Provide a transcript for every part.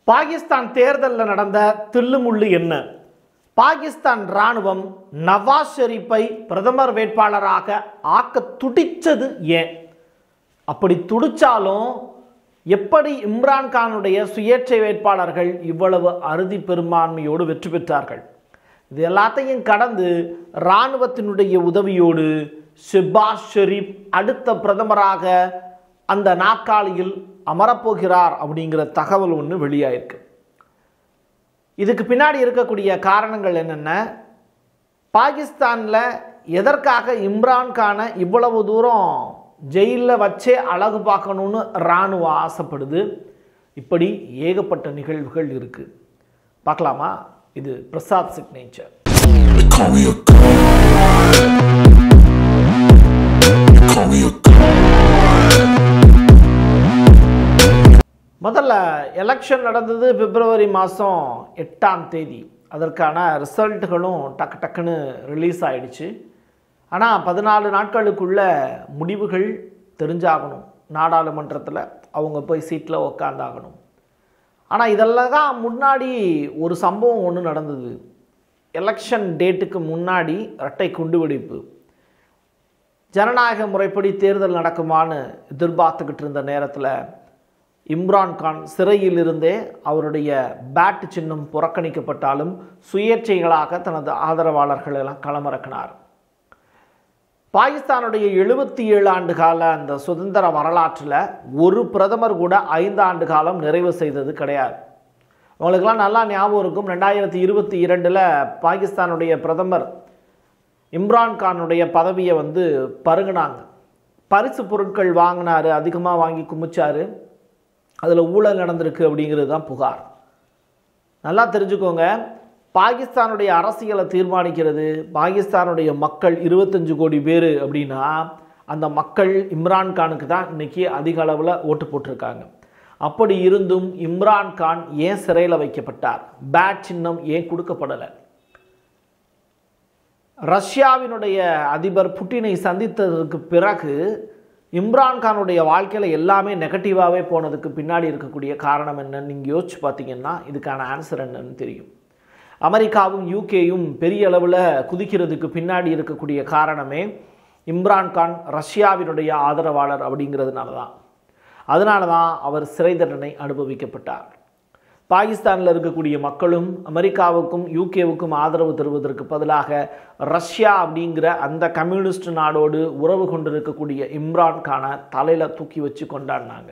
பாகிஸ்தான் தேர்தலில் நடந்த தில்லுமுள்ளு என்ன பாகிஸ்தான் ராணுவம் நவாஸ் ஷெரீப்பை பிரதமர் வேட்பாளராக ஆக்க துடிச்சது ஏன் அப்படி துடிச்சாலும் எப்படி இம்ரான் கானுடைய சுயேட்சை வேட்பாளர்கள் இவ்வளவு அறுதி பெரும்பான்மையோடு வெற்றி பெற்றார்கள் இது எல்லாத்தையும் கடந்து இராணுவத்தினுடைய உதவியோடு ஷெபாஸ் ஷெரீப் அடுத்த பிரதமராக அந்த நாற்காலியில் அமரப்போகிறார் அப்படிங்கிற தகவல் ஒன்று வெளியாயிருக்கு இதுக்கு பின்னாடி இருக்கக்கூடிய காரணங்கள் என்னென்ன பாகிஸ்தானில் எதற்காக இம்ரான் கானை இவ்வளவு தூரம் ஜெயிலில் வச்சே அழகு பார்க்கணும்னு இராணுவம் ஆசைப்படுது இப்படி ஏகப்பட்ட நிகழ்வுகள் இருக்குது பார்க்கலாமா இது Prasad signature They call me a god. They call me a god. முதல்ல எலெக்ஷன் நடந்தது பிப்ரவரி மாதம் எட்டாம் தேதி அதற்கான ரிசல்ட்டுகளும் டக்கு டக்குன்னு ரிலீஸ் ஆயிடுச்சு ஆனால் பதினாலு நாட்களுக்குள்ள முடிவுகள் தெரிஞ்சாகணும் நாடாளுமன்றத்தில் அவங்க போய் சீட்டில் உக்காந்தாகணும் ஆனால் இதெல்லாம் தான் முன்னாடி ஒரு சம்பவம் ஒன்று நடந்தது எலெக்ஷன் டேட்டுக்கு முன்னாடி இரட்டை குண்டுவெடிப்பு ஜனநாயக முறைப்படி தேர்தல் நடக்குமான்னு எதிர்பார்த்துக்கிட்டு இருந்த நேரத்தில் இம்ரான் கான் சிறையில் இருந்தே அவருடைய பேட் சின்னம் புறக்கணிக்கப்பட்டாலும் சுயேட்சைகளாக தனது ஆதரவாளர்கள் எல்லாம் களமிறக்கினார் பாகிஸ்தானுடைய எழுபத்தி ஏழு ஆண்டு கால அந்த சுதந்திர வரலாற்றில் ஒரு பிரதமர் கூட ஐந்து ஆண்டு காலம் நிறைவு செய்தது கிடையாது உங்களுக்கெல்லாம் நல்லா ஞாபகம் இருக்கும் ரெண்டாயிரத்தி இருபத்தி இரண்டில் பாகிஸ்தானுடைய பிரதமர் இம்ரான் கானுடைய பதவியை வந்து பருகுனாங்க பரிசு பொருட்கள் வாங்கினாரு அதிகமாக வாங்கி குமிச்சாரு அதில் ஊழல் நடந்திருக்கு அப்படிங்கிறது தான் புகார் நல்லா தெரிஞ்சுக்கோங்க பாகிஸ்தானுடைய அரசியலை தீர்மானிக்கிறது பாகிஸ்தானுடைய மக்கள் இருபத்தஞ்சு கோடி பேர் அப்படின்னா அந்த மக்கள் இம்ரான் கானுக்கு தான் இன்னைக்கு அதிக அளவில் ஓட்டு போட்டிருக்காங்க அப்படி இருந்தும் இம்ரான் கான் ஏன் சிறையில் வைக்கப்பட்டார் பேட் சின்னம் ஏன் கொடுக்கப்படலை ரஷ்யாவினுடைய அதிபர் புட்டினை சந்தித்ததற்கு பிறகு இம்ரான் கானுடைய வாழ்க்கையில் எல்லாமே நெகட்டிவாகவே போனதுக்கு பின்னாடி இருக்கக்கூடிய காரணம் என்னன்னு நீங்கள் யோசிச்சு பார்த்தீங்கன்னா இதுக்கான ஆன்சர் என்னன்னு தெரியும் அமெரிக்காவும் யூகேயும் பெரிய அளவில் குதிக்கிறதுக்கு பின்னாடி இருக்கக்கூடிய காரணமே இம்ரான் கான் ரஷ்யாவினுடைய ஆதரவாளர் அப்படிங்கிறதுனால தான் அதனால தான் அவர் சிறை தண்டனை அனுபவிக்கப்பட்டார் பாகிஸ்தானில் இருக்கக்கூடிய மக்களும் அமெரிக்காவுக்கும் யூகேவுக்கும் ஆதரவு தருவதற்கு பதிலாக ரஷ்யா அப்படிங்கிற அந்த கம்யூனிஸ்ட் நாடோடு உறவு கொண்டிருக்கக்கூடிய இம்ரான் கானை தலையில் தூக்கி வச்சு கொண்டாடினாங்க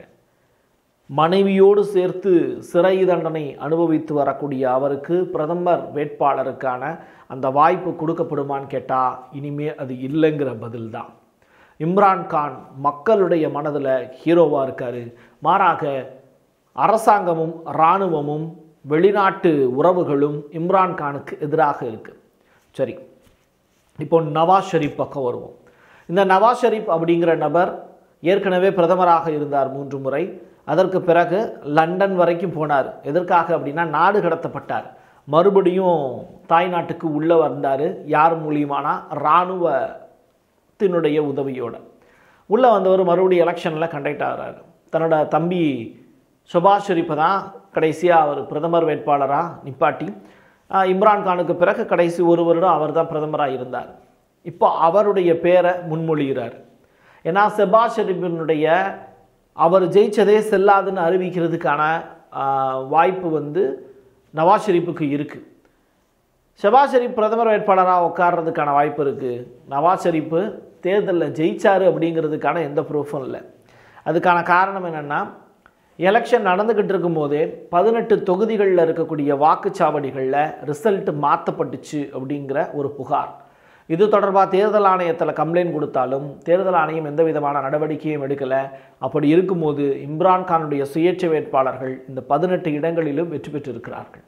மனைவியோடு சேர்த்து சிறை தண்டனை அனுபவித்து வரக்கூடிய அவருக்கு பிரதமர் வேட்பாளருக்கான அந்த வாய்ப்பு கொடுக்கப்படுமான்னு கேட்டால் இனிமே அது இல்லைங்கிற பதில் தான் இம்ரான் கான் மக்களுடைய மனதில் ஹீரோவாக இருக்கார் மாறாக அரசாங்கமும் இராணுவமும் வெளிநாட்டு உறவுகளும் இம்ரான் கானுக்கு எதிராக இருக்குது சரி இப்போ நவாஸ் ஷெரீப் பக்கம் வருவோம் இந்த நவாஸ் ஷெரீப் அப்படிங்கிற நபர் ஏற்கனவே பிரதமராக இருந்தார் மூன்று முறை அதற்கு பிறகு லண்டன் வரைக்கும் போனார் எதற்காக அப்படின்னா நாடு கடத்தப்பட்டார் மறுபடியும் தாய்நாட்டுக்கு உள்ளே வந்தார் யார் மூலியமானா இராணுவத்தினுடைய உதவியோட உள்ளே வந்தவர் மறுபடியும் எலெக்ஷனில் கண்டக்ட் ஆகிறாரு தன்னோட தம்பி சுபாஷ் ஷெரீப்பை தான் கடைசியாக அவர் பிரதமர் வேட்பாளராக நிப்பாட்டி ஆஹ், இம்ரான் கானுக்கு பிறகு கடைசி ஒரு வருடம் அவர் தான் பிரதமராக இருந்தார் இப்போ அவருடைய பேரை முன்மொழிகிறார் ஏன்னா செபாஸ் ஷெரீப்பினுடைய அவர் ஜெயிச்சதே செல்லாதுன்னு அறிவிக்கிறதுக்கான ஆஹ், வாய்ப்பு வந்து நவாஸ் ஷெரீப்புக்கு இருக்குது ஷெபாஸ் ஷெரீப் பிரதமர் வேட்பாளராக உட்கார்றதுக்கான வாய்ப்பு இருக்குது நவாஸ் ஷெரீப்பு தேர்தலில் ஜெயிச்சாரு அப்படிங்கிறதுக்கான எந்த ப்ரூஃபும் இல்லை அதுக்கான காரணம் என்னென்னா எலெக்ஷன் நடந்துக்கிட்டு இருக்கும்போதே பதினெட்டு தொகுதிகளில் இருக்கக்கூடிய வாக்குச்சாவடிகளில் ரிசல்ட் மாற்றப்பட்டுச்சு அப்படிங்கிற ஒரு புகார் இது தொடர்பாக தேர்தல் ஆணையத்தில் கம்ப்ளைண்ட் கொடுத்தாலும் தேர்தல் ஆணையம் எந்த விதமான நடவடிக்கையும் எடுக்கலை அப்படி இருக்கும்போது இம்ரான் கானுடைய சுயேட்சை வேட்பாளர்கள் இந்த பதினெட்டு இடங்களிலும் வெற்றி பெற்றிருக்கிறார்கள்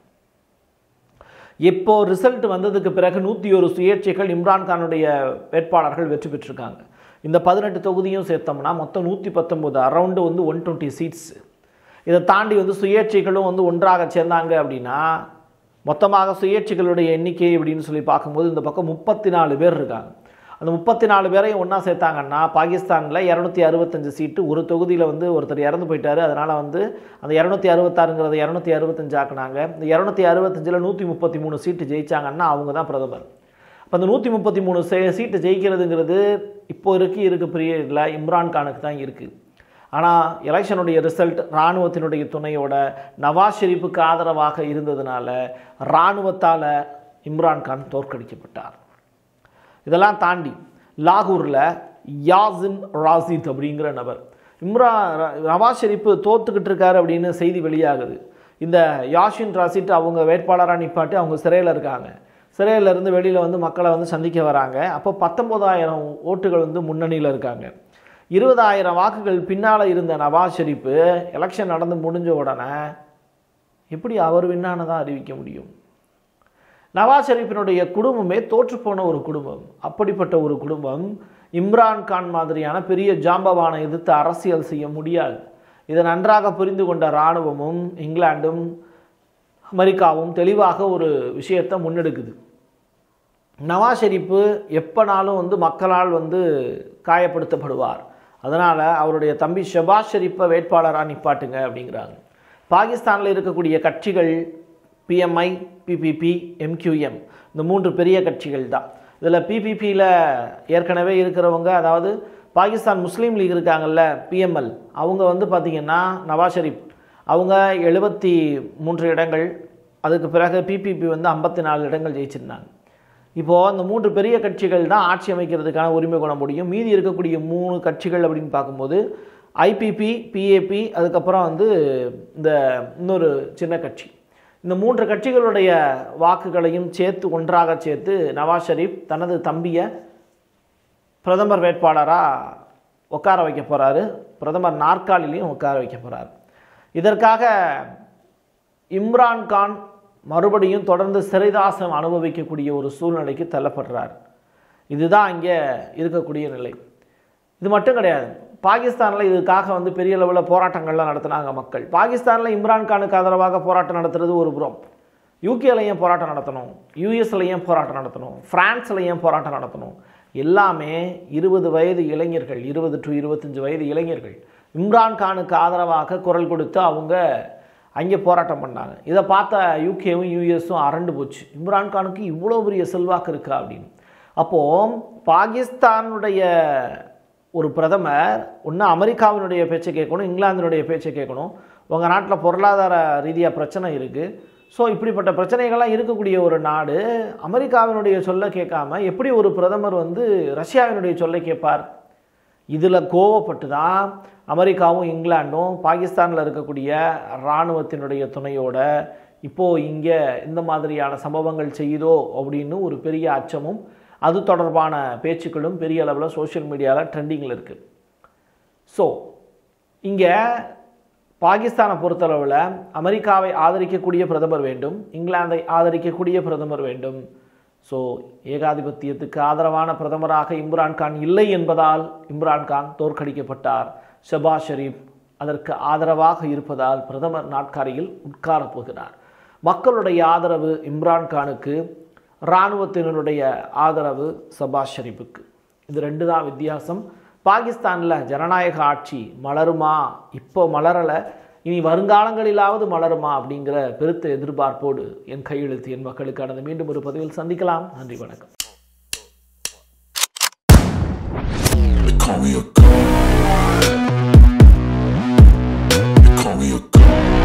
இப்போ ரிசல்ட் வந்ததுக்கு பிறகு நூற்றி ஒரு சுயேட்சைகள் இம்ரான் கானுடைய வேட்பாளர்கள் வெற்றி பெற்றிருக்காங்க இந்த பதினெட்டு தொகுதியும் சேர்த்தோம்னா மொத்தம் நூற்றி பத்தொம்போது அரௌண்டு வந்து ஒன் டுவெண்ட்டி சீட்ஸ் இதை தாண்டி வந்து சுயேட்சைகளும் வந்து ஒன்றாக சேர்ந்தாங்க அப்படின்னா மொத்தமாக சுயேட்சைகளுடைய எண்ணிக்கை அப்படின்னு சொல்லி பார்க்கும்போது இந்த பக்கம் முப்பத்தி நாலு பேர் இருக்காங்க அந்த முப்பத்தி நாலு பேரையும் ஒன்றா சேர்த்தாங்கன்னா பாகிஸ்தானில் இரநூத்தி அறுபத்தஞ்சு சீட்டு ஒரு தொகுதியில் வந்து ஒருத்தர் இறந்து போயிட்டாரு அதனால் வந்து அந்த இரநூத்தி அறுபத்தாறுங்கிறத இரநூத்தி அறுபத்தஞ்சு ஆக்குனாங்க இந்த இரநூத்தி அறுபத்தஞ்சில் நூற்றி முப்பத்தி மூணு சீட்டு ஜெயிச்சாங்கன்னா அவங்க தான் பிரதமர் அப்போ அந்த நூற்றி முப்பத்தி மூணு சீட்டு ஜெயிக்கிறதுங்கிறது இப்போ இருக்கு இருக்கு பீரியடில் இம்ரான் கானுக்கு தான் இருக்குது ஆனால் எலெக்ஷனுடைய ரிசல்ட் இராணுவத்தினுடைய துணையோட நவாஸ் ஷெரீஃபுக்கு ஆதரவாக இருந்ததுனால இராணுவத்தால் இம்ரான் கான் தோற்கடிக்கப்பட்டார் இதெல்லாம் தாண்டி லாகூரில் யாசின் ராசித் அப்படிங்கிற நபர் இம்ரா நவாஸ் ஷெரீப் தோத்துக்கிட்டு இருக்காரு அப்படின்னு செய்தி வெளியாகுது இந்த யாஷின் ராசித் அவங்க வேட்பாளராக நிப்பாட்டி அவங்க சிறையில் இருக்காங்க சிறையில் இருந்து வெளியில் வந்து மக்களை வந்து சந்திக்க வராங்க அப்போ பத்தொம்போதாயிரம் ஓட்டுகள் வந்து முன்னணியில் இருக்காங்க இருபதாயிரம் வாக்குகள் பின்னால் இருந்த நவாஸ் ஷெரீப் எலெக்ஷன் நடந்து முடிஞ்ச உடனே எப்படி அவர் வின்னானதாக அறிவிக்க முடியும் நவாஸ் ஷெரீஃபினுடைய குடும்பமே தோற்றுப்போன ஒரு குடும்பம் அப்படிப்பட்ட ஒரு குடும்பம் இம்ரான் கான் மாதிரியான பெரிய ஜாம்பவானை எதிர்த்து அரசியல் செய்ய முடியாது இதை நன்றாக புரிந்து கொண்ட இராணுவமும் இங்கிலாந்தும் அமெரிக்காவும் தெளிவாக ஒரு விஷயத்தை முன்னெடுக்குது நவாஸ் ஷெரீப்பு எப்போனாலும் வந்து மக்களால் வந்து காயப்படுத்தப்படுவார் அதனால் அவருடைய தம்பி ஷபாஸ் ஷெரீப்பை வேட்பாளராக நிப்பாட்டுங்க அப்படிங்கிறாங்க பாகிஸ்தானில் இருக்கக்கூடிய கட்சிகள் பிஎம்ஐ பிபிபி எம்கியூஎம் இந்த மூன்று பெரிய கட்சிகள் தான் இதில் பிபிபியில் ஏற்கனவே இருக்கிறவங்க அதாவது பாகிஸ்தான் முஸ்லீம் லீக் இருக்காங்கல்ல பிஎம்எல் அவங்க வந்து பார்த்திங்கன்னா நவாஸ் ஷெரீப் அவங்க எழுபத்தி மூன்று இடங்கள் அதுக்கு பிறகு பிபிபி வந்து ஐம்பத்தி நாலு இடங்கள் ஜெயிச்சிருந்தாங்க இப்போது அந்த மூன்று பெரிய கட்சிகள் தான் ஆட்சி அமைக்கிறதுக்கான உரிமை கொள்ள முடியும் மீதி இருக்கக்கூடிய மூணு கட்சிகள் அப்படின்னு பார்க்கும்போது ஐபிபி பிஏபி அதுக்கப்புறம் வந்து இந்த இன்னொரு சின்ன கட்சி இந்த மூன்று கட்சிகளுடைய வாக்குகளையும் சேர்த்து ஒன்றாக சேர்த்து நவாஸ் ஷெரீப் தனது தம்பியை பிரதமர் வேட்பாளராக உட்கார வைக்க போகிறாரு பிரதமர் நாற்காலிலையும் உட்கார வைக்க போகிறார் இதற்காக இம்ரான் கான் மறுபடியும் தொடர்ந்து சிறைதாசம் அனுபவிக்கக்கூடிய ஒரு சூழ்நிலைக்கு தள்ளப்படுறார் இதுதான் இங்கே இருக்கக்கூடிய நிலை இது மட்டும் கிடையாது பாகிஸ்தானில் இதுக்காக வந்து பெரிய அளவில் போராட்டங்கள்லாம் நடத்தினாங்க மக்கள் பாகிஸ்தானில் இம்ரான் கானுக்கு ஆதரவாக போராட்டம் நடத்துறது ஒரு புறம் யூகேல ஏன் போராட்டம் நடத்தணும் யூஎஸ்ல ஏன் போராட்டம் நடத்தணும் ஃப்ரான்ஸில் ஏன் போராட்டம் நடத்தணும் எல்லாமே இருபது வயது இளைஞர்கள் இருபது டு இருபத்தஞ்சு வயது இளைஞர்கள் இம்ரான் கானுக்கு ஆதரவாக குரல் கொடுத்து அவங்க அங்கே போராட்டம் பண்ணாங்க இதை பார்த்த யூகேவும் யூஎஸும் அரண்டு போச்சு இம்ரான் கானுக்கு இவ்வளோ பெரிய செல்வாக்கு இருக்கா அப்படின்னு அப்போது பாகிஸ்தானுடைய ஒரு பிரதமர் ஒன்று அமெரிக்காவினுடைய பேச்சை கேட்கணும் இங்கிலாந்தினுடைய பேச்சை கேட்கணும் உங்கள் நாட்டில் பொருளாதார ரீதியாக பிரச்சனை இருக்குது ஸோ இப்படிப்பட்ட பிரச்சனைகள்லாம் இருக்கக்கூடிய ஒரு நாடு அமெரிக்காவினுடைய சொல்ல கேட்காம எப்படி ஒரு பிரதமர் வந்து ரஷ்யாவினுடைய சொல்லை கேட்பார் இதில் கோவப்பட்டு தான் அமெரிக்காவும் இங்கிலாண்டும் பாகிஸ்தானில் இருக்கக்கூடிய இராணுவத்தினுடைய துணையோட இப்போது இங்கே இந்த மாதிரியான சம்பவங்கள் செய்யுதோ அப்படின்னு ஒரு பெரிய அச்சமும் அது தொடர்பான பேச்சுக்களும் பெரிய அளவில் சோஷியல் மீடியாவில் ட்ரெண்டிங்கில் இருக்குது ஸோ இங்கே பாகிஸ்தானை பொறுத்தளவில் அமெரிக்காவை ஆதரிக்கக்கூடிய பிரதமர் வேண்டும் இங்கிலாந்தை ஆதரிக்கக்கூடிய பிரதமர் வேண்டும் ஸோ ஏகாதிபத்தியத்துக்கு ஆதரவான பிரதமராக இம்ரான் கான் இல்லை என்பதால் இம்ரான் கான் தோற்கடிக்கப்பட்டார் ஷபாஸ் ஷெரீப் அதற்கு ஆதரவாக இருப்பதால் பிரதமர் நாட்காரியில் உட்காரப் போகிறார் மக்களுடைய ஆதரவு இம்ரான் கானுக்கு இராணுவத்தினருடைய ஆதரவு சபாஸ் ஷெரீப்புக்கு இது ரெண்டு தான் வித்தியாசம் பாகிஸ்தானில் ஜனநாயக ஆட்சி மலருமா இப்போ மலரலை இனி வருங்காலங்களிலாவது மலருமா அப்படிங்கிற பெருத்த எதிர்பார்ப்போடு என் கையெழுத்து என் மக்களுக்கானது மீண்டும் ஒரு பதிவில் சந்திக்கலாம் நன்றி வணக்கம் They call me a